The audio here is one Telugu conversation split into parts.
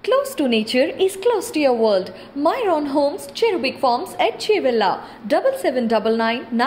Close to nature is close to your world. Myron Homes, Cherubic Farms at Chevilla, 7799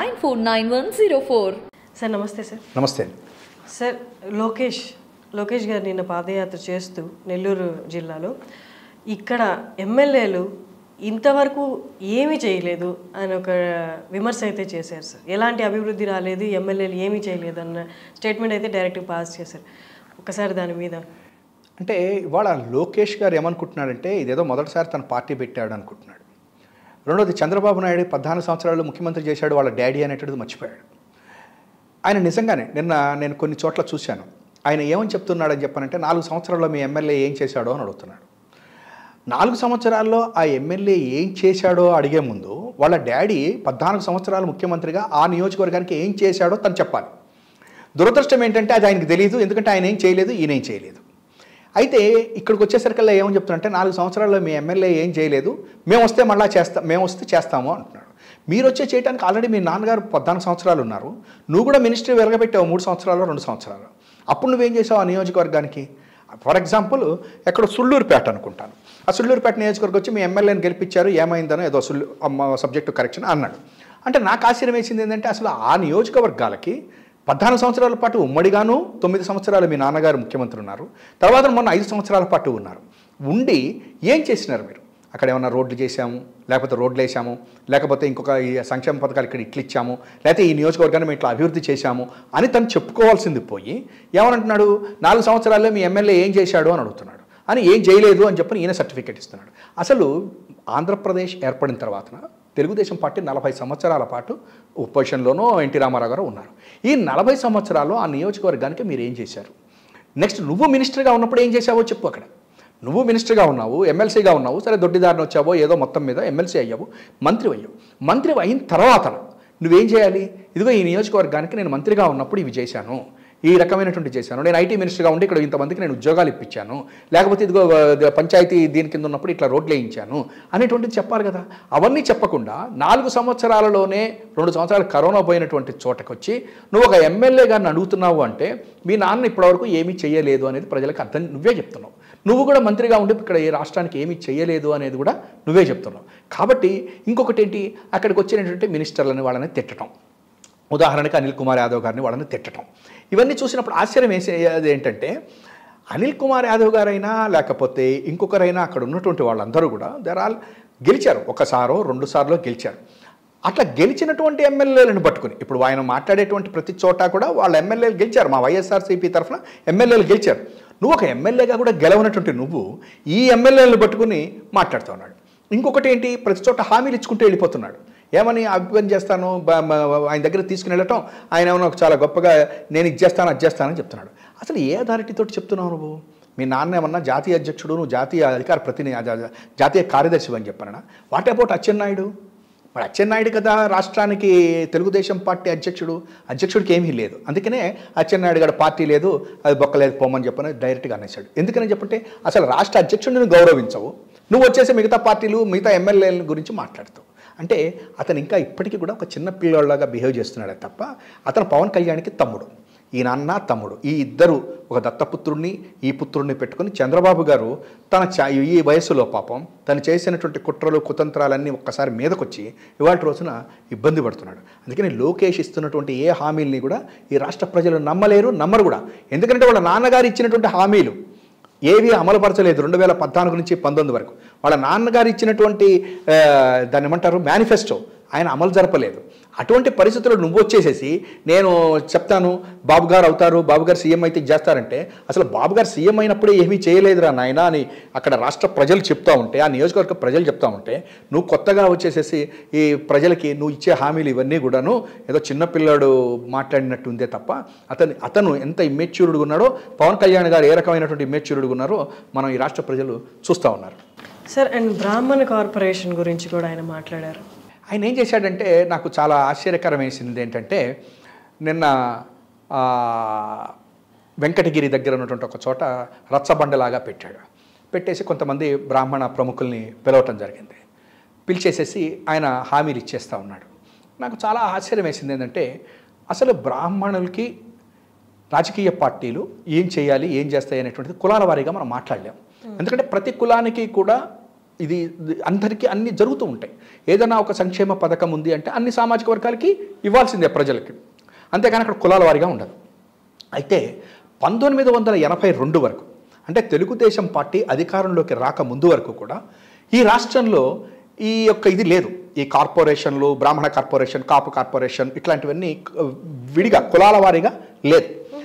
949104. Sir నమస్తే సార్ నమస్తే సార్ లోకేష్ లోకేష్ గారు నిన్న పాదయాత్ర చేస్తూ నెల్లూరు జిల్లాలో ఇక్కడ ఎమ్మెల్యేలు ఇంతవరకు ఏమీ చేయలేదు అని ఒక విమర్శ అయితే చేశారు సార్ ఎలాంటి అభివృద్ధి రాలేదు ఎమ్మెల్యేలు ఏమీ చేయలేదు అన్న స్టేట్మెంట్ అయితే డైరెక్ట్గా పాస్ చేశారు ఒకసారి దాని మీద అంటే ఇవాళ లోకేష్ గారు ఏమనుకుంటున్నాడంటే ఇదేదో మొదటిసారి తన పార్టీ పెట్టాడు అనుకుంటున్నాడు రెండోది చంద్రబాబు నాయుడు పద్నాలుగు సంవత్సరాలు ముఖ్యమంత్రి చేశాడు వాళ్ళ డాడీ అనేటువంటిది మర్చిపోయాడు ఆయన నిజంగానే నిన్న నేను కొన్ని చోట్ల చూశాను ఆయన ఏమని చెప్తున్నాడని చెప్పానంటే నాలుగు సంవత్సరాల్లో మీ ఎమ్మెల్యే ఏం చేశాడో అని అడుగుతున్నాడు నాలుగు సంవత్సరాల్లో ఆ ఎమ్మెల్యే ఏం చేశాడో అడిగే ముందు వాళ్ళ డాడీ పద్నాలుగు సంవత్సరాలు ముఖ్యమంత్రిగా ఆ నియోజకవర్గానికి ఏం చేశాడో తను చెప్పాలి దురదృష్టం ఏంటంటే అది ఆయనకు తెలియదు ఎందుకంటే ఆయన ఏం చేయలేదు ఈయన ఏం చేయలేదు అయితే ఇక్కడికి వచ్చేసరికల్లా ఏమని చెప్తున్నారంటే నాలుగు సంవత్సరాల్లో మీ ఎమ్మెల్యే ఏం చేయలేదు మేము వస్తే మళ్ళీ చేస్తాం మేము వస్తే చేస్తాము అంటున్నాడు మీరు వచ్చే చేయడానికి ఆల్రెడీ మీ నాన్నగారు పద్నాలుగు సంవత్సరాలు ఉన్నారు నువ్వు కూడా మినిస్ట్రీ వెలగబెట్టావు మూడు సంవత్సరాలు రెండు సంవత్సరాలు అప్పుడు నువ్వేం చేసావు ఆ నియోజకవర్గానికి ఫర్ ఎగ్జాంపుల్ ఎక్కడ సుళ్ళూరుపేట అనుకుంటాను ఆ సుళ్ళూరుపేట నియోజకవర్గం వచ్చి మీ ఎమ్మెల్యేని గెలిపించారు ఏమైందనో ఏదో సుల్లు సబ్జెక్టు కరెక్షన్ అన్నాడు అంటే నాకు ఆశ్చర్యం వేసింది ఏంటంటే అసలు ఆ నియోజకవర్గాలకి పద్నాలుగు సంవత్సరాల పాటు ఉమ్మడిగాను తొమ్మిది సంవత్సరాలు మీ నాన్నగారు ముఖ్యమంత్రి ఉన్నారు తర్వాత మొన్న ఐదు సంవత్సరాల పాటు ఉన్నారు ఉండి ఏం చేసినారు మీరు అక్కడ ఏమైనా రోడ్లు చేశాము లేకపోతే రోడ్లు వేసాము లేకపోతే ఇంకొక ఈ సంక్షేమ పథకాలు ఇక్కడ ఇట్లు ఇచ్చాము లేకపోతే ఈ నియోజకవర్గాన్ని మేము ఇట్లా అభివృద్ధి చేశాము అని తను చెప్పుకోవాల్సింది పోయి ఏమనంటున్నాడు నాలుగు సంవత్సరాల్లో మీ ఎమ్మెల్యే ఏం చేశాడు అని అడుగుతున్నాడు అని ఏం చేయలేదు అని చెప్పని ఈయన సర్టిఫికేట్ ఇస్తున్నాడు అసలు ఆంధ్రప్రదేశ్ ఏర్పడిన తర్వాత తెలుగుదేశం పార్టీ నలభై సంవత్సరాల పాటు పొజిషన్లోనూ ఎన్టీ రామారావు గారు ఉన్నారు ఈ నలభై సంవత్సరాల్లో ఆ నియోజకవర్గానికి మీరు ఏం చేశారు నెక్స్ట్ నువ్వు మినిస్టర్గా ఉన్నప్పుడు ఏం చేశావో చెప్పు అక్కడ నువ్వు మినిస్టర్గా ఉన్నావు ఎమ్మెల్సీగా ఉన్నావు సరే దొడ్డిదారిని వచ్చావో ఏదో మొత్తం మీద ఎమ్మెల్సీ అయ్యావు మంత్రి అయ్యావు మంత్రి అయిన తర్వాత నువ్వేం చేయాలి ఇదిగో ఈ నియోజకవర్గానికి నేను మంత్రిగా ఉన్నప్పుడు ఇవి చేశాను ఈ రకమైనటువంటి చేశాను నేను ఐటీ మినిస్టర్గా ఉండి ఇక్కడ ఇంతమందికి నేను ఉద్యోగాలు ఇప్పించాను లేకపోతే ఇదిగో ఆ, పంచాయతీ దీని కింద ఉన్నప్పుడు ఇట్లా రోడ్లు వేయించాను అనేటువంటిది చెప్పాలి కదా అవన్నీ చెప్పకుండా నాలుగు సంవత్సరాలలోనే రెండు సంవత్సరాలు కరోనా పోయినటువంటి చోటకు వచ్చి నువ్వు ఒక ఎమ్మెల్యే గారిని అడుగుతున్నావు అంటే మీ నాన్న ఇప్పటివరకు ఏమీ చేయలేదు అనేది ప్రజలకు అర్థం నువ్వే చెప్తున్నావు నువ్వు కూడా మంత్రిగా ఉండి ఇక్కడ ఈ రాష్ట్రానికి ఏమీ చేయలేదు అనేది కూడా నువ్వే చెప్తున్నావు కాబట్టి ఇంకొకటి ఏంటి అక్కడికి వచ్చినటువంటి మినిస్టర్లని వాళ్ళని తిట్టడం ఉదాహరణకి అనిల్ కుమార్ యాదవ్ గారిని వాళ్ళని తిట్టడం ఇవన్నీ చూసినప్పుడు ఆశ్చర్యం వేసేది ఏంటంటే అనిల్ కుమార్ యాదవ్ గారైనా లేకపోతే ఇంకొకరైనా అక్కడ ఉన్నటువంటి వాళ్ళందరూ కూడా దర్ ఆల్ గెలిచారు ఒకసారో రెండు సార్లు గెలిచారు అట్లా గెలిచినటువంటి ఎమ్మెల్యేలను పట్టుకుని ఇప్పుడు ఆయన మాట్లాడేటువంటి ప్రతి చోట కూడా వాళ్ళ ఎమ్మెల్యేలు గెలిచారు మా వైఎస్ఆర్సీపీ తరఫున ఎమ్మెల్యేలు గెలిచారు నువ్వు ఒక ఎమ్మెల్యేగా కూడా గెలవనటువంటి నువ్వు ఈ ఎమ్మెల్యేలను పట్టుకుని మాట్లాడుతూ ఉన్నాడు ఇంకొకటి ఏంటి ప్రతి చోట హామీలు ఇచ్చుకుంటూ వెళ్ళిపోతున్నాడు ఏమని అభిప్రాయం చేస్తాను బ- మ- ఆయన దగ్గర తీసుకుని వెళ్ళటం ఆయన ఏమన్నా చాలా గొప్పగా నేను ఇది చేస్తాను అది చేస్తానని చెప్తున్నాడు అసలు ఏ అథారిటీతో చెప్తున్నావు నువ్వు మీ నాన్న ఏమన్నా జాతీయ అధ్యక్షుడు నువ్వు జాతీయ అధికార ప్రతినిధి జా- జా- జాతీయ కార్యదర్శి అని చెప్పానా వాట్ అబౌట్ అచ్చెన్నాయుడు మరి అచ్చెన్నాయుడు కదా రాష్ట్రానికి తెలుగుదేశం పార్టీ అధ్యక్షుడు అధ్యక్షుడికి ఏమీ లేదు అందుకనే అచ్చెన్నాయుడు గారి పార్టీ లేదు అది బొక్కలేదు పోమని చెప్పని డైరెక్ట్గా అనేసాడు ఎందుకని చెప్పంటే అసలు రాష్ట్ర అధ్యక్షుడిని గౌరవించవు నువ్వు వచ్చేసి మిగతా పార్టీలు మిగతా ఎమ్మెల్యేల గురించి మాట్లాడుతావు అంటే అతను ఇంకా ఇప్పటికీ కూడా ఒక చిన్న పిల్లోళ్ళగా బిహేవ్ చేస్తున్నాడే తప్ప అతను పవన్ కళ్యాణ్కి తమ్ముడు ఈ నాన్న తమ్ముడు ఈ ఇద్దరు ఒక దత్తపుత్రుడిని ఈ పుత్రుడిని పెట్టుకొని చంద్రబాబు గారు తన చ- ఈ వయసులో పాపం తను చేసినటువంటి కుట్రలు కుతంత్రాలన్నీ ఒక్కసారి మీదకొచ్చి ఇవాళ రోజున ఇబ్బంది పడుతున్నాడు అందుకని లోకేష్ ఇస్తున్నటువంటి ఏ హామీల్ని కూడా ఈ రాష్ట్ర ప్రజలు నమ్మలేరు నమ్మరు కూడా ఎందుకంటే వాళ్ళ నాన్నగారు ఇచ్చినటువంటి హామీలు ఏవి అమలుపరచలేదు రెండు వేల పద్నాలుగు నుంచి పంతొమ్మిది వరకు వాళ్ళ నాన్నగారు ఇచ్చినటువంటి ఆ, దాన్ని ఏమంటారు మేనిఫెస్టో ఆయన అమలు జరపలేదు అటువంటి పరిస్థితుల్లో నువ్వు వచ్చేసేసి నేను చెప్తాను బాబు గారు అవుతారు బాబు గారు సీఎం అయితే ఇది చేస్తారంటే అసలు బాబు గారు సీఎం అయినప్పుడే ఏమీ చేయలేదురా నాయన అని అక్కడ రాష్ట్ర ప్రజలు చెప్తా ఉంటే ఆ నియోజకవర్గ ప్రజలు చెప్తా ఉంటే నువ్వు కొత్తగా వచ్చేసేసి ఈ ప్రజలకి నువ్వు ఇచ్చే హామీలు ఇవన్నీ కూడాను ఏదో చిన్నపిల్లాడు మాట్లాడినట్టు ఉందే తప్ప అతను అతను ఎంత ఇమ్మెచ్యూర్డ్గా ఉన్నాడో పవన్ కళ్యాణ్ గారు ఏ రకమైనటువంటి ఇమ్మెచ్యూర్డ్గా ఉన్నారో మనం ఈ రాష్ట్ర ప్రజలు చూస్తూ ఉన్నారు సార్ అండ్ బ్రాహ్మణ కార్పొరేషన్ గురించి కూడా ఆయన మాట్లాడారు ఆయన ఏం చేశాడంటే నాకు చాలా ఆశ్చర్యకరం వేసింది ఏంటంటే నిన్న ఆ, వెంకటగిరి దగ్గర ఉన్నటువంటి ఒక చోట రచ్చబండలాగా పెట్టాడు పెట్టేసి కొంతమంది బ్రాహ్మణ ప్రముఖుల్ని పిలవటం జరిగింది పిలిచేసేసి ఆయన హామీలు ఇచ్చేస్తూ ఉన్నాడు నాకు చాలా ఆశ్చర్యం వేసింది ఏంటంటే అసలు బ్రాహ్మణులకి రాజకీయ పార్టీలు ఏం చేయాలి ఏం చేస్తాయి అనేటువంటిది కులాల వారీగా మనం మాట్లాడలేం ఎందుకంటే ప్రతి కులానికి కూడా ఇది ఇది అందరికీ అన్ని జరుగుతూ ఉంటాయి ఏదైనా ఒక సంక్షేమ పథకం ఉంది అంటే అన్ని సామాజిక వర్గాలకి ఇవ్వాల్సిందే ప్రజలకి అంతేగాని అక్కడ కులాల వారీగా ఉండదు అయితే పంతొమ్మిది వందల ఎనభై రెండు వరకు అంటే తెలుగుదేశం పార్టీ అధికారంలోకి రాక ముందు వరకు కూడా ఈ రాష్ట్రంలో ఈ యొక్క ఇది లేదు ఈ కార్పొరేషన్లు బ్రాహ్మణ కార్పొరేషన్ కాపు కార్పొరేషన్ ఇట్లాంటివన్నీ ఆ, విడిగా కులాల వారీగా లేదు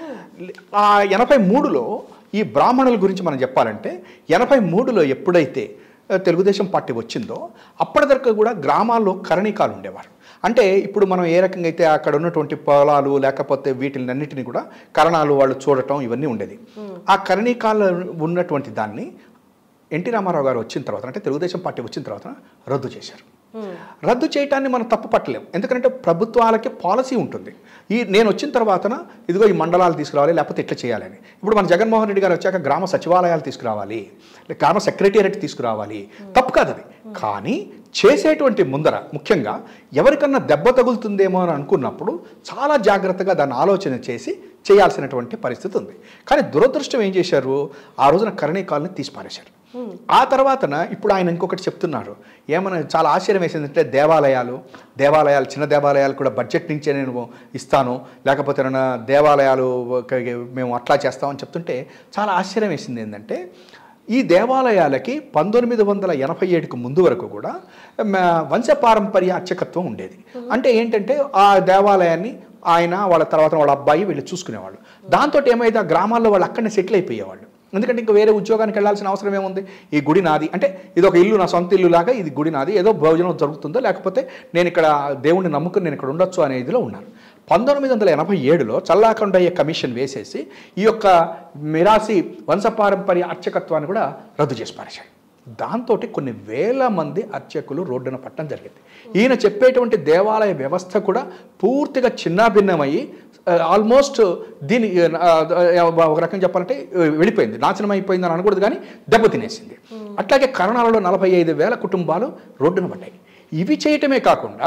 ఆ ఎనభై మూడులో ఈ బ్రాహ్మణుల గురించి మనం చెప్పాలంటే ఎనభై మూడులో ఎప్పుడైతే ఆ, తెలుగుదేశం పార్టీ వచ్చిందో అప్పటిదాకా కూడా గ్రామాల్లో కరణికాలు ఉండేవారు అంటే ఇప్పుడు మనం ఏ రకంగా అయితే అక్కడ ఉన్నటువంటి పొలాలు లేకపోతే వీటిని అన్నిటిని కూడా కరణాలు వాళ్ళు చూడటం ఇవన్నీ ఉండేది ఆ కరణికాలు ఉన్నటువంటి దాన్ని ఎన్టీ రామారావు గారు వచ్చిన తర్వాత అంటే తెలుగుదేశం పార్టీ వచ్చిన తర్వాత రద్దు చేశారు రద్దు చేయటాన్ని మనం తప్పు పట్టలేము ఎందుకంటే ప్రభుత్వాలకి పాలసీ ఉంటుంది ఈ నేను వచ్చిన తర్వాతన ఇదిగో ఈ మండలాలు తీసుకురావాలి లేకపోతే ఇట్లా చేయాలని ఇప్పుడు మన జగన్మోహన్ రెడ్డి గారు వచ్చాక గ్రామ సచివాలయాలు తీసుకురావాలి లేక గ్రామ సెక్రటేరియట్ తీసుకురావాలి తప్పు కాదు అది కానీ చేసేటువంటి ముందర ముఖ్యంగా ఎవరికన్నా దెబ్బ తగులుతుందేమో అని అనుకున్నప్పుడు చాలా జాగ్రత్తగా దాన్ని ఆలోచన చేసి చేయాల్సినటువంటి పరిస్థితి ఉంది కానీ దురదృష్టం ఏం చేశారు ఆ రోజున కరణీకాలని తీసిపారేశారు ఆ తర్వాతన ఇప్పుడు ఆయన ఇంకొకటి చెప్తున్నారు ఏమన్నా చాలా ఆశ్చర్యం వేసిందంటే దేవాలయాలు దేవాలయాలు చిన్న దేవాలయాలు కూడా బడ్జెట్ నుంచే నేను ఇస్తాను లేకపోతే ఏమైనా దేవాలయాలు ఒక- మేము అట్లా చేస్తామని చెప్తుంటే చాలా ఆశ్చర్యం వేసింది ఏంటంటే ఈ దేవాలయాలకి పంతొమ్మిది వందల ఎనభై ఏడుకు ముందు వరకు కూడా మ, వంశపారంపర్య అర్చకత్వం ఉండేది అంటే ఏంటంటే ఆ దేవాలయాన్ని ఆయన వాళ్ళ తర్వాత వాళ్ళ అబ్బాయి వీళ్ళు చూసుకునేవాళ్ళు దాంతో ఏమైతే ఆ గ్రామాల్లో వాళ్ళు అక్కడనే సెటిల్ అయిపోయేవాళ్ళు ఎందుకంటే ఇంకా వేరే ఉద్యోగానికి వెళ్ళాల్సిన అవసరం ఏముంది ఈ గుడి నాది అంటే ఇది ఒక ఇల్లు నా సొంత ఇల్లు లాగా ఇది గుడి నాది ఏదో భోజనం జరుగుతుందో లేకపోతే నేను ఇక్కడ దేవుణ్ణి నమ్ముకుని నేను ఇక్కడ ఉండొచ్చు అనే ఇదిలో ఉన్నారు పంతొమ్మిది వందల ఎనభై ఏడులో చల్లాకొండయ్య కమిషన్ వేసేసి ఈ యొక్క మిరాసి వంశపారంపర్య అర్చకత్వాన్ని కూడా రద్దు చేసి పారేశాడు దాంతో కొన్ని వేల మంది అర్చకులు రోడ్డున పట్టడం జరిగింది ఈయన చెప్పేటువంటి దేవాలయ వ్యవస్థ కూడా పూర్తిగా చిన్నాభిన్నమయ్యి ఆల్మోస్ట్ దీని ఆ, ఆ, ఒక రకంగా చెప్పాలంటే ఆ, వెళ్ళిపోయింది నాశనం అయిపోయింది అని అనకూడదు కానీ దెబ్బతినేసింది అట్లాగే కరోనాలో నలభై ఐదు వేల కుటుంబాలు రోడ్డున పడ్డాయి ఇవి చేయటమే కాకుండా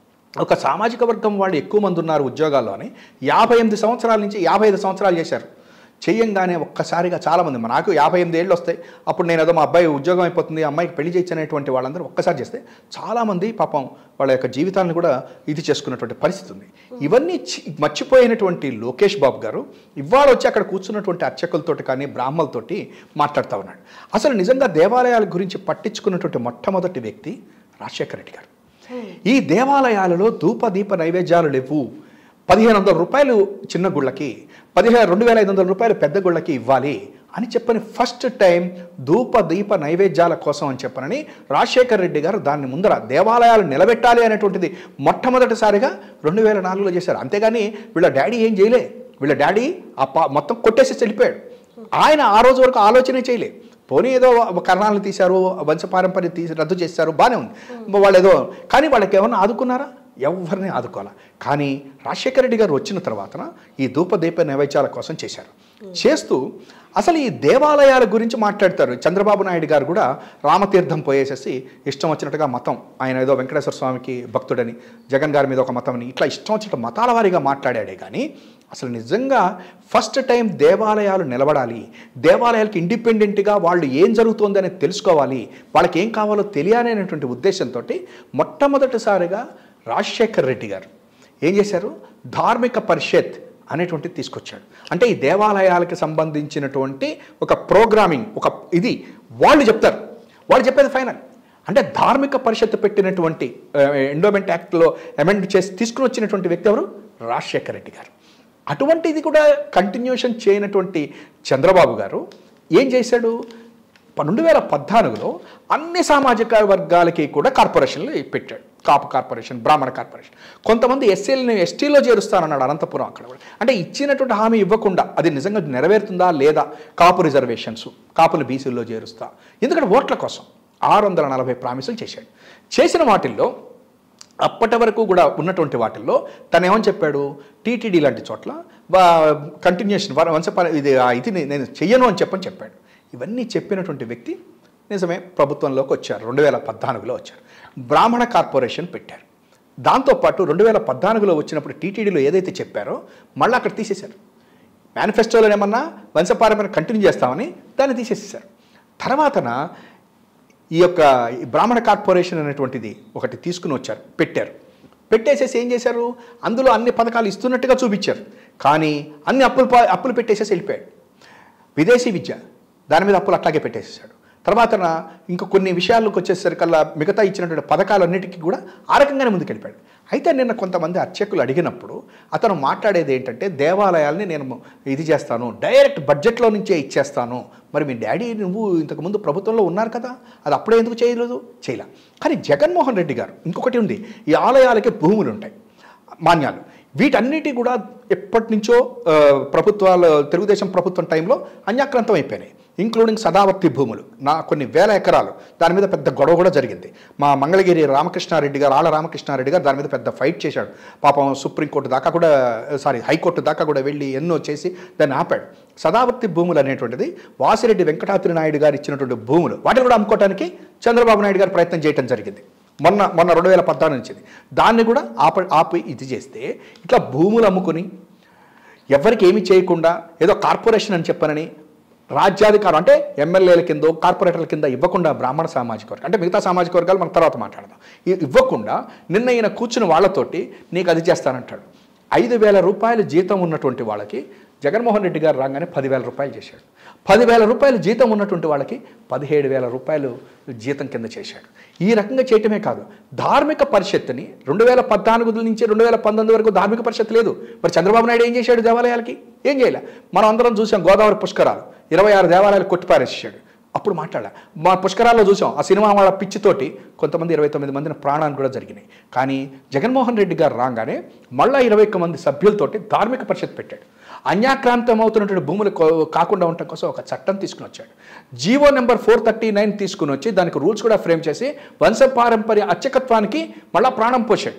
ఒక సామాజిక వర్గం వాళ్ళు ఎక్కువ మంది ఉన్నారు ఉద్యోగాల్లో అని యాభై ఎనిమిది సంవత్సరాల నుంచి యాభై ఐదు సంవత్సరాలు చేశారు చెయ్యంగానే ఒక్కసారిగా చాలామంది నాకు యాభై ఎనిమిది ఏళ్ళు వస్తాయి అప్పుడు నేను ఏదో మా అబ్బాయి ఉద్యోగం అయిపోతుంది అమ్మాయికి పెళ్లి చేయొచ్చనేటువంటి వాళ్ళందరూ ఒక్కసారి చేస్తే చాలామంది పాపం వాళ్ళ యొక్క జీవితాలను కూడా ఇది చేసుకున్నటువంటి పరిస్థితి ఉంది ఇవన్నీ చి- మర్చిపోయినటువంటి లోకేష్ బాబు గారు ఇవాళ వచ్చి అక్కడ కూర్చున్నటువంటి అర్చకులతోటి కానీ బ్రాహ్మలతోటి మాట్లాడుతూ ఉన్నాడు అసలు నిజంగా దేవాలయాల గురించి పట్టించుకున్నటువంటి మొట్టమొదటి వ్యక్తి రాజశేఖర రెడ్డి గారు ఈ దేవాలయాలలో ధూప దీప నైవేద్యాలు లేవు పదిహేను వందల రూపాయలు చిన్న గుళ్ళకి పదిహేను రెండు వేల ఐదు వందల రూపాయలు పెద్ద గుళ్ళకి ఇవ్వాలి అని చెప్పని ఫస్ట్ టైం ధూప దీప నైవేద్యాల కోసం అని చెప్పనని రాజశేఖర రెడ్డి గారు దాన్ని ముందర దేవాలయాలు నిలబెట్టాలి అనేటువంటిది మొట్టమొదటిసారిగా రెండు వేల నాలుగులో చేశారు అంతేగాని వీళ్ళ డాడీ ఏం చేయలే వీళ్ళ డాడీ ఆ పా మొత్తం కొట్టేసి వెళ్ళిపోయాడు ఆయన ఆ రోజు వరకు ఆలోచనే చేయలే పోనీ ఏదో కరణాలను తీశారు వంశపారంపర్యం తీసి రద్దు చేశారు బాగానే ఉంది వాళ్ళు ఏదో కానీ వాళ్ళకి ఏమన్నా ఆదుకున్నారా ఎవరిని ఆదుకోవాలా కానీ రాజశేఖర రెడ్డి గారు వచ్చిన తర్వాత ఈ ధూపదీప నైవేద్యాల కోసం చేశారు చేస్తూ అసలు ఈ దేవాలయాల గురించి మాట్లాడతారు చంద్రబాబు నాయుడు గారు కూడా రామతీర్థం పోయేసేసి ఇష్టం వచ్చినట్టుగా మతం ఆయన ఏదో వెంకటేశ్వర స్వామికి భక్తుడని జగన్ గారి మీద ఒక మతం అని ఇట్లా ఇష్టం వచ్చినట్టు మతాల వారీగా మాట్లాడాడే కానీ అసలు నిజంగా ఫస్ట్ టైం దేవాలయాలు నిలబడాలి దేవాలయాలకి ఇండిపెండెంట్గా వాళ్ళు ఏం జరుగుతుంది అనేది తెలుసుకోవాలి వాళ్ళకి ఏం కావాలో తెలియాలి అనేటువంటి ఉద్దేశంతో మొట్టమొదటిసారిగా రాజశేఖర్ రెడ్డి గారు ఏం చేశారు ధార్మిక పరిషత్ అనేటువంటిది తీసుకొచ్చాడు అంటే ఈ దేవాలయాలకు సంబంధించినటువంటి ఒక ప్రోగ్రామింగ్ ఒక ఇది వాళ్ళు చెప్తారు వాళ్ళు చెప్పేది ఫైనల్ అంటే ధార్మిక పరిషత్ పెట్టినటువంటి ఎండోమెంట్ యాక్ట్లో అమెండ్ చేసి తీసుకుని వచ్చినటువంటి వ్యక్తి ఎవరు రాజశేఖర రెడ్డి గారు అటువంటిది కూడా కంటిన్యూషన్ చేయనటువంటి చంద్రబాబు గారు ఏం చేశాడు రెండు వేల పద్నాలుగులో అన్ని సామాజిక వర్గాలకి కూడా కార్పొరేషన్లు పెట్టాడు కాపు కార్పొరేషన్ బ్రాహ్మణ కార్పొరేషన్ కొంతమంది ఎస్సీలని ఎస్టీలో చేరుస్తానన్నాడు అనంతపురం అక్కడ కూడా అంటే ఇచ్చినటువంటి హామీ ఇవ్వకుండా అది నిజంగా నెరవేరుతుందా లేదా కాపు రిజర్వేషన్స్ కాపులు బీసీల్లో చేరుస్తా ఎందుకంటే ఓట్ల కోసం ఆరు వందల నలభై ప్రామిసులు చేశాడు చేసిన వాటిల్లో అప్పటి వరకు కూడా ఉన్నటువంటి వాటిల్లో తను ఏమని చెప్పాడు టీటీడీ లాంటి చోట్ల కంటిన్యూషన్ వంశపాల ఇది ఆ ఇది నే- నేను చెయ్యను అని చెప్పని చెప్పాడు ఇవన్నీ చెప్పినటువంటి వ్యక్తి నిజమే ప్రభుత్వంలోకి వచ్చారు రెండు వేల పద్నాలుగులో వచ్చారు బ్రాహ్మణ కార్పొరేషన్ పెట్టారు దాంతోపాటు రెండు వేల పద్నాలుగులో వచ్చినప్పుడు టీటీడీలో ఏదైతే చెప్పారో మళ్ళీ అక్కడ తీసేశారు మేనిఫెస్టోలో ఏమన్నా వంశపారంపర్యం కంటిన్యూ చేస్తామని దాన్ని తీసేసేసారు తర్వాతన ఈ యొక్క ఈ బ్రాహ్మణ కార్పొరేషన్ అనేటువంటిది ఒకటి తీసుకుని వచ్చారు పెట్టారు పెట్టేసేసి ఏం చేశారు అందులో అన్ని పథకాలు ఇస్తున్నట్టుగా చూపించారు కానీ అన్ని అప్పులు పా- అప్పులు పెట్టేసేసి వెళ్ళిపోయాడు విదేశీ విద్య దాని మీద అప్పులు అట్లాగే పెట్టేసేసాడు తర్వాత ఇంకా కొన్ని విషయాలకు వచ్చేసరికల్లా మిగతా ఇచ్చినటువంటి పథకాలన్నిటికీ కూడా ఆ రకంగానే ముందుకెళ్ళిపోయాడు అయితే నిన్న కొంతమంది అర్చకులు అడిగినప్పుడు అతను మాట్లాడేది ఏంటంటే దేవాలయాల్ని నేను ఇది చేస్తాను డైరెక్ట్ బడ్జెట్లో నుంచే ఇచ్చేస్తాను మరి మీ డాడీ నువ్వు ఇంతకుముందు ప్రభుత్వంలో ఉన్నారు కదా అది అప్పుడే ఎందుకు చేయలేదు చేయలే కానీ జగన్మోహన్ రెడ్డి గారు ఇంకొకటి ఉంది ఈ ఆలయాలకి భూములు ఉంటాయి మాన్యాలు వీటన్నిటి కూడా ఎప్పటి నుంచో ఆ, ప్రభుత్వాలు తెలుగుదేశం ప్రభుత్వం టైంలో అన్యాక్రాంతం అయిపోయినాయి ఇంక్లూడింగ్ సదావర్తి భూములు నా కొన్ని వేల ఎకరాలు దాని మీద పెద్ద గొడవ కూడా జరిగింది మా మంగళగిరి రామకృష్ణారెడ్డి గారు ఆళ్ళ రామకృష్ణారెడ్డి గారు దాని మీద పెద్ద ఫైట్ చేశాడు పాపం సుప్రీంకోర్టు దాకా కూడా సారీ హైకోర్టు దాకా కూడా వెళ్ళి ఎన్నో చేసి దాన్ని ఆపాడు సదావర్తి భూములు అనేటువంటిది వాసిరెడ్డి వెంకటాద్రి నాయుడు గారు ఇచ్చినటువంటి భూములు వాటిని కూడా అమ్ముకోవడానికి చంద్రబాబు నాయుడు గారు ప్రయత్నం చేయడం జరిగింది మొన్న మొన్న రెండు వేల పద్నాలుగు నుంచి దాన్ని కూడా ఆప ఆపి ఇది చేస్తే ఇట్లా భూములు అమ్ముకుని ఎవరికి ఏమి చేయకుండా ఏదో కార్పొరేషన్ అని చెప్పనని రాజ్యాధికారం అంటే ఎమ్మెల్యేల కింద కార్పొరేటర్ల కింద ఇవ్వకుండా బ్రాహ్మణ సామాజిక వర్గం అంటే మిగతా సామాజిక వర్గాలు మనం తర్వాత మాట్లాడదాం ఇ- ఇవ్వకుండా నిన్న ఈయన కూర్చుని వాళ్ళతోటి నీకు అది చేస్తానంటాడు ఐదు వేల రూపాయలు జీతం ఉన్నటువంటి వాళ్ళకి జగన్మోహన్ రెడ్డి గారు రాగానే పదివేల రూపాయలు చేశాడు పదివేల రూపాయలు జీతం ఉన్నటువంటి వాళ్ళకి పదిహేడు వేల రూపాయలు జీతం కింద చేశాడు ఈ రకంగా చేయటమే కాదు ధార్మిక పరిషత్తుని రెండు వేల పద్నాలుగు నుంచి రెండు వేల పంతొమ్మిది వరకు ధార్మిక పరిషత్ లేదు మరి చంద్రబాబు నాయుడు ఏం చేశాడు దేవాలయాలకి ఏం చేయలే మనం అందరం చూసాం గోదావరి పుష్కరాలు ఇరవై ఆరు దేవాలయాలు కొట్టిపారేసాడు అప్పుడు మాట్లాడా మా పుష్కరాల్లో చూసాం ఆ సినిమా వాళ్ళ పిచ్చితోటి కొంతమంది ఇరవై తొమ్మిది మందిని ప్రాణాలు కూడా జరిగినాయి కానీ జగన్మోహన్ రెడ్డి గారు రాగానే మళ్ళా ఇరవై ఒక్క మంది సభ్యులతోటి ధార్మిక పరిషత్ పెట్టాడు అన్యాక్రాంతం అవుతున్నటువంటి భూములు కో- కాకుండా ఉండటం కోసం ఒక చట్టం తీసుకుని వచ్చాడు GO number four thirty nine తీసుకుని వచ్చి దానికి రూల్స్ కూడా ఫ్రేమ్ చేసి వంశపారంపర్య అర్చకత్వానికి మళ్ళా ప్రాణం పోశాడు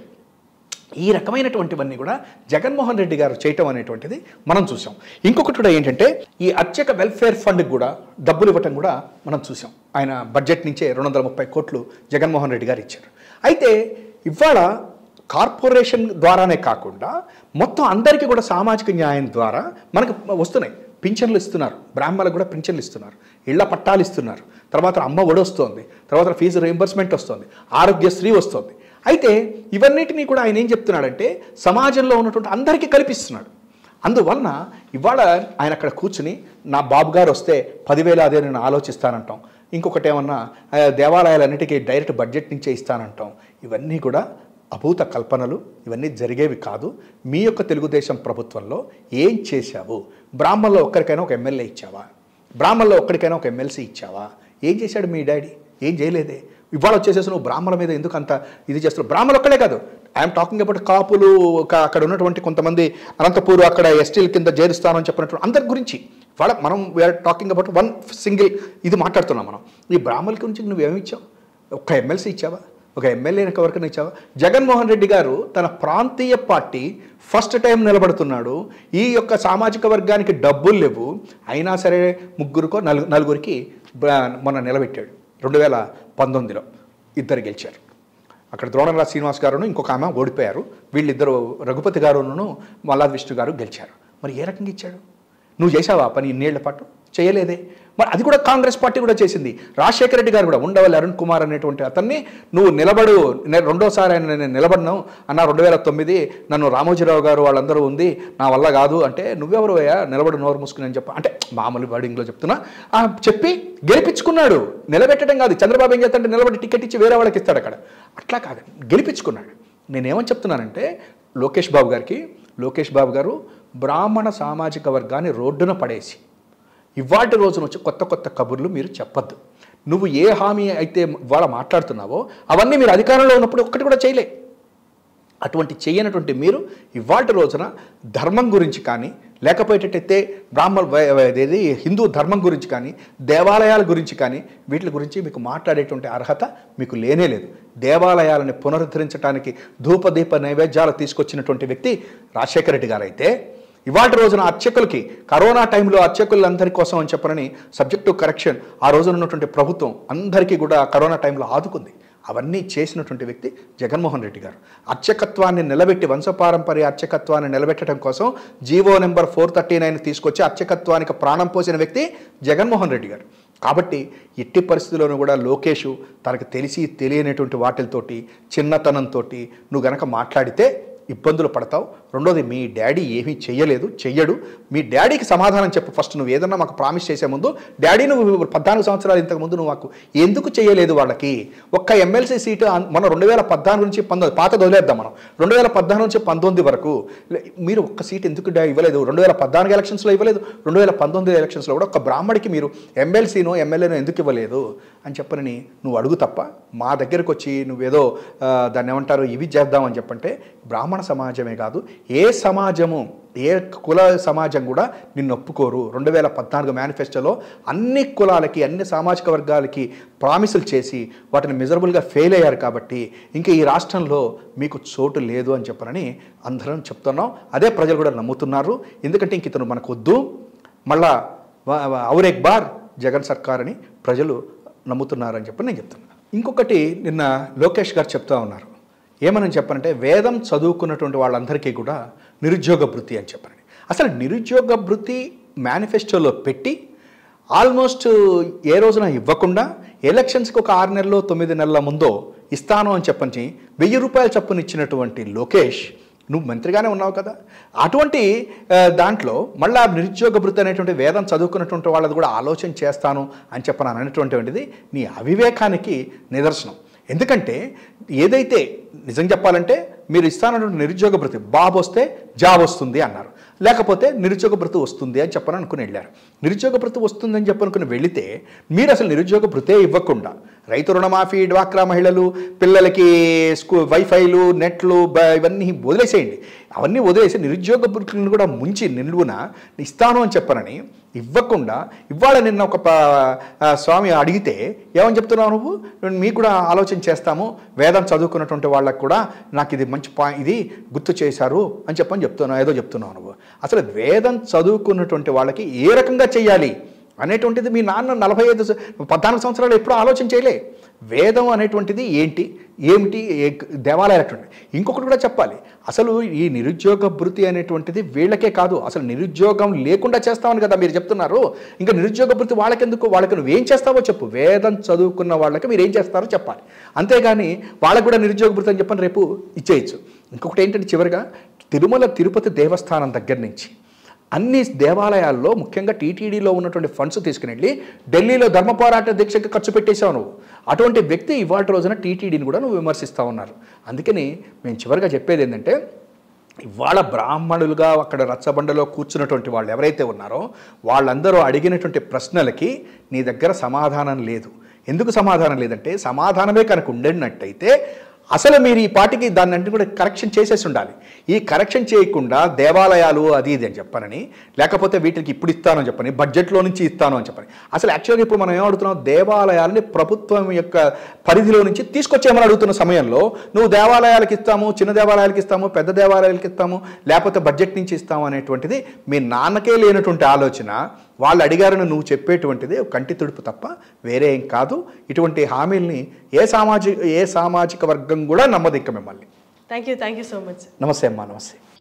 ఈ రకమైనటువంటివన్నీ కూడా జగన్మోహన్ రెడ్డి గారు చేయటం అనేటువంటిది మనం చూసాం ఇంకొకటి కూడా ఏంటంటే ఈ అర్చక వెల్ఫేర్ ఫండ్కి కూడా డబ్బులు ఇవ్వటం కూడా మనం చూసాం ఆయన బడ్జెట్ నుంచే రెండు వందల ముప్పై కోట్లు జగన్మోహన్ రెడ్డి గారు ఇచ్చారు అయితే ఇవాళ కార్పొరేషన్ ద్వారానే కాకుండా మొత్తం అందరికీ కూడా సామాజిక న్యాయం ద్వారా మనకు వస్తున్నాయి పింఛన్లు ఇస్తున్నారు బ్రాహ్మణులకు కూడా పింఛన్లు ఇస్తున్నారు ఇళ్ల పట్టాలు ఇస్తున్నారు తర్వాత అమ్మ ఒడి వస్తుంది తర్వాత ఫీజు రీంబర్స్మెంట్ వస్తుంది ఆరోగ్యశ్రీ వస్తుంది అయితే ఇవన్నిటినీ కూడా ఆయన ఏం చెప్తున్నాడంటే సమాజంలో ఉన్నటువంటి అందరికీ కల్పిస్తున్నాడు అందువలన ఇవాళ ఆయన అక్కడ కూర్చుని నా బాబు గారు వస్తే పదివేల అదే నేను ఆలోచిస్తానంటాం ఇంకొకటి ఏమన్నా ఆ, దేవాలయాలన్నిటికీ డైరెక్ట్ బడ్జెట్ నుంచే ఇస్తానంటాం ఇవన్నీ కూడా అభూత కల్పనలు ఇవన్నీ జరిగేవి కాదు మీ యొక్క తెలుగుదేశం ప్రభుత్వంలో ఏం చేశావు బ్రాహ్మణులో ఒక్కరికైనా ఒక ఎమ్మెల్యే ఇచ్చావా బ్రాహ్మణులో ఒక్కడికైనా ఒక ఎమ్మెల్సీ ఇచ్చావా ఏం చేశాడు మీ డాడీ ఏం చేయలేదే ఇవాళ వచ్చేసేసి నువ్వు బ్రాహ్మణుల మీద ఎందుకు అంత ఇది చేస్తున్నావు బ్రాహ్మణులు ఒక్కడే కాదు ఐఎమ్ టాకింగ్ అబౌట్ కాపులు ఒక- అక్కడ ఉన్నటువంటి కొంతమంది అనంతపూర్ అక్కడ ఎస్టీల కింద చేరుస్తానని చెప్పినటువంటి అందరి గురించి వాళ్ళ మనం we are talking about one single ఇది మాట్లాడుతున్నాం మనం ఈ బ్రాహ్మణుల గురించి నువ్వేమి ఇచ్చావు ఒక్క ఎమ్మెల్సీ ఇచ్చావా ఒక ఎమ్మెల్యేని ఎవరికైనా ఇచ్చావా జగన్మోహన్ రెడ్డి గారు తన ప్రాంతీయ పార్టీ ఫస్ట్ టైం నిలబడుతున్నాడు ఈ యొక్క సామాజిక వర్గానికి డబ్బులు లేవు అయినా సరే ముగ్గురికో నలుగు నలుగురికి బ- మొన్న నిలబెట్టాడు రెండు వేల పంతొమ్మిదిలో ఇద్దరు గెలిచారు అక్కడ ద్రోణరాజ్ శ్రీనివాస్ గారును ఇంకొక ఆమె ఓడిపోయారు వీళ్ళిద్దరు రఘుపతి గారును మల్లాద్ విష్ణు గారు గెలిచారు మరి ఏ రకంగా ఇచ్చాడు నువ్వు చేసావా ఆ పని ఇన్నేళ్ల పాటు చేయలేదే మరి అది కూడా కాంగ్రెస్ పార్టీ కూడా చేసింది రాజశేఖర రెడ్డి గారు కూడా ఉండవల్లి అరుణ్ కుమార్ అనేటువంటి అతన్ని నువ్వు నిలబడు నే- రెండోసారి ఆయన నేను నిలబడినావు అన్న రెండు వేల తొమ్మిది నన్ను రామోజీరావు గారు వాళ్ళందరూ ఉంది నా వల్ల కాదు అంటే నువ్వెవరు అయ్యా నిలబడు నోరు మూసుకుని అని చెప్ప అంటే మామూలు వర్డింగ్లో చెప్తున్నా ఆ, చెప్పి గెలిపించుకున్నాడు నిలబెట్టడం కాదు చంద్రబాబు ఏం చేస్తాడంటే నిలబడి టికెట్ ఇచ్చి వేరే వాళ్ళకి ఇస్తాడు అక్కడ అట్లా కాదు గెలిపించుకున్నాడు నేనేమని చెప్తున్నానంటే లోకేష్ బాబు గారికి లోకేష్ బాబు గారు బ్రాహ్మణ సామాజిక వర్గాన్ని రోడ్డున పడేసి ఇవాటి రోజున వచ్చి కొత్త కొత్త కబుర్లు మీరు చెప్పొద్దు నువ్వు ఏ హామీ అయితే ఇవాళ మాట్లాడుతున్నావో అవన్నీ మీరు అధికారంలో ఉన్నప్పుడు ఒక్కటి కూడా చేయలే అటువంటి చేయనటువంటి మీరు ఇవాటి రోజున ధర్మం గురించి కానీ లేకపోయేటట్టయితే బ్రాహ్మణ వై- వై- అదేది హిందూ ధర్మం గురించి కానీ దేవాలయాల గురించి కానీ వీటి గురించి మీకు మాట్లాడేటువంటి అర్హత మీకు లేనే లేదు దేవాలయాలని పునరుద్ధరించడానికి ధూపదీప నైవేద్యాలు తీసుకొచ్చినటువంటి వ్యక్తి రాజశేఖర రెడ్డి గారు అయితే ఇవాటి రోజున అర్చకులకి కరోనా టైంలో అర్చకులందరి కోసం అని చెప్పనని సబ్జెక్ట్ టు కరెక్షన్ ఆ రోజున ఉన్నటువంటి ప్రభుత్వం అందరికీ కూడా కరోనా టైంలో ఆదుకుంది అవన్నీ చేసినటువంటి వ్యక్తి జగన్మోహన్ రెడ్డి గారు అర్చకత్వాన్ని నిలబెట్టి వంశపారంపర్య అర్చకత్వాన్ని నిలబెట్టడం కోసం GO number four thirty nine తీసుకొచ్చి అర్చకత్వానికి ప్రాణం పోసిన వ్యక్తి జగన్మోహన్ రెడ్డి గారు కాబట్టి ఎట్టి పరిస్థితుల్లోనూ కూడా లోకేష్ తనకు తెలిసి తెలియనటువంటి వాటితోటి చిన్నతనంతో నువ్వు గనక మాట్లాడితే ఇబ్బందులు పడతావు రెండోది మీ డాడీ ఏమీ చెయ్యలేదు చెయ్యడు మీ డాడీకి సమాధానం చెప్పు ఫస్ట్ నువ్వు ఏదన్నా మాకు ప్రామిస్ చేసే ముందు డాడీ నువ్వు పద్నాలుగు సంవత్సరాలు ఇంతకు ముందు నువ్వు మాకు ఎందుకు చేయలేదు వాళ్ళకి ఒక్క ఎమ్మెల్సీ సీటు అన్- మనం రెండు వేల పద్నాలుగు నుంచి పంతొమ్మిది పాత వదిలేద్దాం మనం రెండు వేల పద్నాలుగు నుంచి పంతొమ్మిది వరకు లే- మీరు ఒక్క సీట్ ఎందుకు డా- ఇవ్వలేదు రెండు వేల పద్నాలుగు ఎలక్షన్స్లో ఇవ్వలేదు రెండు వేల పంతొమ్మిది ఎలక్షన్స్లో కూడా ఒక బ్రాహ్మడికి మీరు ఎమ్మెల్సీనో ఎమ్మెల్యేనో ఎందుకు ఇవ్వలేదు అని చెప్పనని నువ్వు అడుగు తప్ప మా దగ్గరకు వచ్చి నువ్వేదో ఆ, దాన్ని ఏమంటారు ఇవి చేద్దామని చెప్పంటే బ్రాహ్మణ సమాజమే కాదు ఏ సమాజము ఏ కుల సమాజం కూడా నిన్ను ఒప్పుకోరు రెండు వేల పద్నాలుగు మేనిఫెస్టోలో అన్ని కులాలకి అన్ని సామాజిక వర్గాలకి ప్రామిసులు చేసి వాటిని మిజరబుల్గా ఫెయిల్ అయ్యారు కాబట్టి ఇంకా ఈ రాష్ట్రంలో మీకు చోటు లేదు అని చెప్పనని అందరం చెప్తున్నాం అదే ప్రజలు కూడా నమ్ముతున్నారు ఎందుకంటే ఇంక ఇతను మనకు వద్దు మళ్ళా వ- వ- ఔరేక్ బార్ జగన్ సర్కార్ అని ప్రజలు నమ్ముతున్నారని చెప్పి నేను చెప్తున్నాను ఇంకొకటి నిన్న లోకేష్ గారు చెప్తా ఉన్నారు ఏమని చెప్పనంటే వేదం చదువుకున్నటువంటి వాళ్ళందరికీ కూడా నిరుద్యోగ భృతి అని చెప్పండి అసలు నిరుద్యోగ భృతి మేనిఫెస్టోలో పెట్టి ఆల్మోస్ట్ ఏ రోజున ఇవ్వకుండా ఎలక్షన్స్కి ఒక ఆరు నెలల్లో తొమ్మిది నెలల ముందో ఇస్తాను అని చెప్పని వెయ్యి రూపాయల చప్పున ఇచ్చినటువంటి లోకేష్ నువ్వు మంత్రిగానే ఉన్నావు కదా అటువంటి ఆ, దాంట్లో మళ్ళా నిరుద్యోగ భృతి అనేటువంటి వేదం చదువుకున్నటువంటి వాళ్ళది కూడా ఆలోచన చేస్తాను అని చెప్పను అనేటువంటిది నీ అవివేకానికి నిదర్శనం ఎందుకంటే ఏదైతే నిజం చెప్పాలంటే మీరు ఇస్తానటువంటి నిరుద్యోగ భృతి బాబు వస్తే జాబ్ వస్తుంది అన్నారు లేకపోతే నిరుద్యోగ భృతి వస్తుంది అని చెప్పని అనుకుని వెళ్ళారు నిరుద్యోగ భృతి వస్తుందని చెప్పనుకుని వెళితే మీరు అసలు నిరుద్యోగ భృతే ఇవ్వకుండా రైతు రుణమాఫీ డ్వాక్రా మహిళలు పిల్లలకి స్కూ వైఫైలు నెట్లు బ- ఇవన్నీ వదిలేసేయండి అవన్నీ వదిలేసి నిరుద్యోగ భృతులను కూడా ముంచి నిలువున ఇస్తాను అని చెప్పనని ఇవ్వకుండా ఇవాళ నిన్న ఒక ప- ఆ, స్వామి అడిగితే ఏమని చెప్తున్నావు నువ్వు మీకు కూడా ఆలోచన చేస్తాము వేదం చదువుకున్నటువంటి వాళ్ళకు కూడా నాకు ఇది మంచి పాయింట్ ఇది గుర్తు చేశారు అని చెప్పని చెప్తున్నావు ఏదో చెప్తున్నావు నువ్వు అసలు వేదం చదువుకున్నటువంటి వాళ్ళకి ఏ రకంగా చేయాలి అనేటువంటిది మీ నాన్న నలభై ఐదు స- పద్నాలుగు సంవత్సరాలు ఎప్పుడూ ఆలోచన చేయలే వేదం అనేటువంటిది ఏంటి ఏమిటి ఏ- దేవాలయాలు అటువంటి ఇంకొకటి కూడా చెప్పాలి అసలు ఈ నిరుద్యోగ భృతి అనేటువంటిది వీళ్ళకే కాదు అసలు నిరుద్యోగం లేకుండా చేస్తామని కదా మీరు చెప్తున్నారు ఇంకా నిరుద్యోగ భృతి వాళ్ళకెందుకు వాళ్ళకి నువ్వేం చేస్తావో చెప్పు వేదం చదువుకున్న వాళ్ళకి మీరు ఏం చేస్తారో చెప్పాలి అంతేగాని వాళ్ళకు కూడా నిరుద్యోగ భృతి అని చెప్పని రేపు ఇచ్చేయచ్చు ఇంకొకటి ఏంటంటే చివరిగా తిరుమల తిరుపతి దేవస్థానం దగ్గర నుంచి అన్ని దేవాలయాల్లో ముఖ్యంగా టీటీడీలో ఉన్నటువంటి ఫండ్స్ తీసుకుని వెళ్ళి ఢిల్లీలో ధర్మ పోరాట దీక్షకి ఖర్చు పెట్టేశావు నువ్వు అటువంటి వ్యక్తి ఇవాళ రోజున టీటీడీని కూడా నువ్వు విమర్శిస్తూ ఉన్నారు అందుకని మేము చివరిగా చెప్పేది ఏంటంటే ఇవాళ బ్రాహ్మణులుగా అక్కడ రచ్చబండలో కూర్చున్నటువంటి వాళ్ళు ఎవరైతే ఉన్నారో వాళ్ళందరూ అడిగినటువంటి ప్రశ్నలకి నీ దగ్గర సమాధానం లేదు ఎందుకు సమాధానం లేదంటే సమాధానమే కనుక ఉండేనట్టయితే అసలు మీరు ఈ పాటికి దాన్ని అంటే కూడా కరెక్షన్ చేసేసి ఉండాలి ఈ కరెక్షన్ చేయకుండా దేవాలయాలు అది ఇది అని చెప్పనని లేకపోతే వీటికి ఇప్పుడు ఇస్తానని చెప్పని బడ్జెట్లో నుంచి ఇస్తాను అని చెప్పని అసలు యాక్చువల్గా ఇప్పుడు మనం ఏమడుగుతున్నాం దేవాలయాలని ప్రభుత్వం యొక్క పరిధిలో నుంచి తీసుకొచ్చేయమని అడుగుతున్న సమయంలో నువ్వు దేవాలయాలకు ఇస్తాము చిన్న దేవాలయాలకు ఇస్తాము పెద్ద దేవాలయాలకు ఇస్తాము లేకపోతే బడ్జెట్ నుంచి ఇస్తాము అనేటువంటిది మీ నాన్నకే లేనటువంటి ఆలోచన వాళ్ళు అడిగారని నువ్వు చెప్పేటువంటిది ఒక కంటి తుడుపు తప్ప వేరే ఏం కాదు ఇటువంటి హామీల్ని ఏ సామాజిక ఏ సామాజిక వర్గం కూడా నమ్మదు ఇక మిమ్మల్ని thank you thank you so much నమస్తే అమ్మా నమస్తే